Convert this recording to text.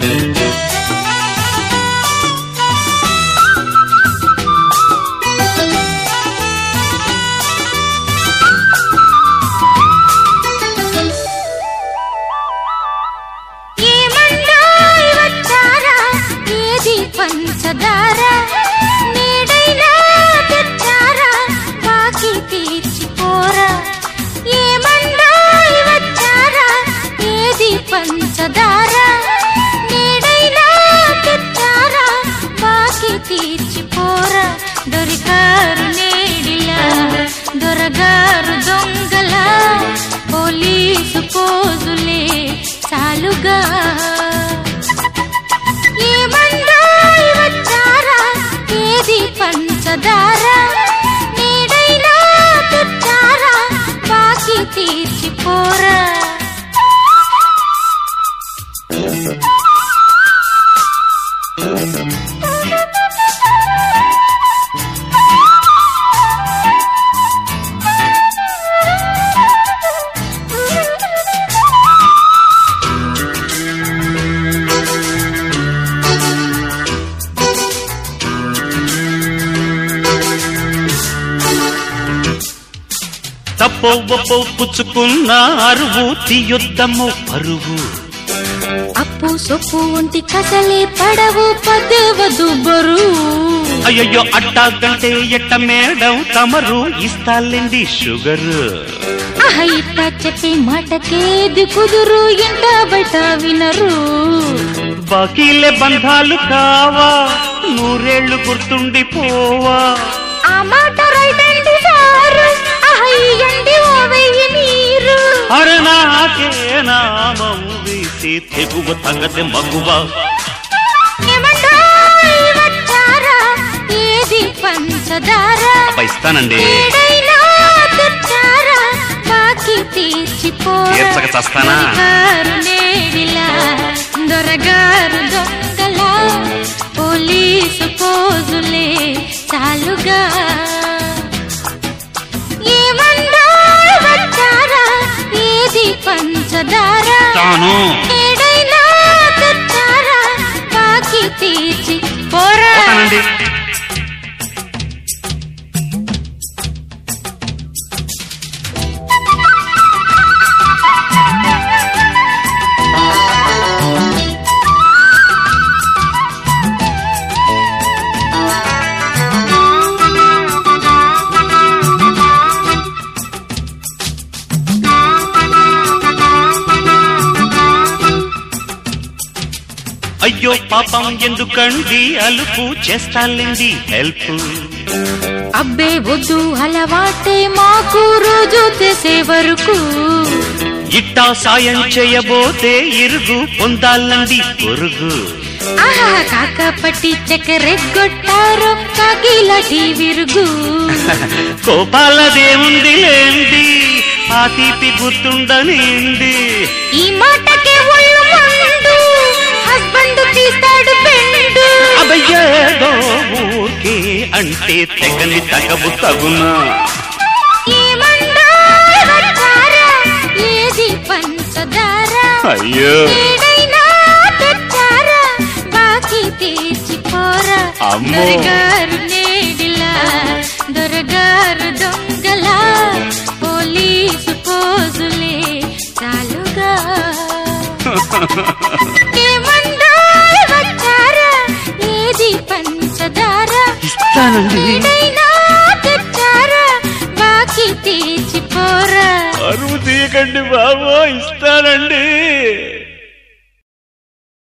ఏమండోయ్ వచ్చారా ఏది పంచదార నేడైనా తెచ్చారా బాకీ తీర్చిపోరా ఏమండోయ్ వచ్చారా ఏది పంచదార నేడైనా తెచ్చారా బాకీ తీర్చిపోరా దొరికారు నేడిలా దొరగారు దొంగల పోలీసు పోజులే చాలుగా ఏమండోయ్ వచ్చారా ఏది పంచదార నేడైనా తెచ్చారా బాకీ తీర్చిపోరా తప్పో ఒప్పో పుచ్చుకున్న అరువు తీయొద్దము పరువు అప్పు సొప్పు ఒంటి కసలే పడవు పదవదు బరువు అయ్యయ్యో అట్టాగంటే ఎట్ట మేడం తమరు ఇస్తాలేండి షుగర్ ఆహ ఇట్ట చెప్పే మాటకేది కుదురు ఇంట బయట వినరు బాకీలే బంధాలు కావా నూరేళ్లు గుర్తుండిపోవా ఆ మాట రైట్ అండి సారు ఆహ ఇయ్యండి ఓ వెయ్యి మీరు అరే నాకే నామం వీసి తెగువ తగదె మగువ ఏమండోయ్ వచ్చారా ఏది పంచదార అబ్బా, ఇస్తానండి ఏడైనా తెచ్చారా బాకీ తీర్చిపోరా తీర్చక చస్తానా? దొరగారు నేడిలా దొరగారు దొంగల పోలీసు పోజులే చాలుగా ఏమండోయ్ వచ్చారా ఏది పంచదార తాను ఏడైనా తెచ్చారా బాకీ తీర్చి పోరా పోతానండి అయ్యో పాపం ఎందుకండి అలుపు చేస్తాలేండి హెల్ప్ అబ్బే వద్దు అలవాటే మాకు రోజు చేసే వరకు ఇట్టా సాయం చేయబోతే ఇరుగు పొందాలండి పొరుగు ఆహా కాక పట్టి చక్కెరెగ్గొట్టారు కాకిలాటి విరుగు కోపాలదేముంది లేండి ఆ తీపి గుర్తుండనిండి ఈ మాటకే ఒళ్ళు మండు హస్బెండ్ తీస్తాడు బెండు అబయ్యేదో ఊరికే అంటే తెగని తగవు తగునా ఏమండోయ్ వచ్చారా ఏది పంచదార అయ్యో ఏడైనా తెచ్చారా బాకీ తీర్చిపోరా అమ్మో. దొరగారు నేడిలా దొరగారు దొంగల పోలీసు పోజులే చాలుగా ఏమండోయ్ వచ్చారా ఏది పంచదార ఇస్తానండి ఏడైనా తెచ్చారా బాకీ తీర్చిపోరా అరువు తీయకండి బాబో ఇస్తానండి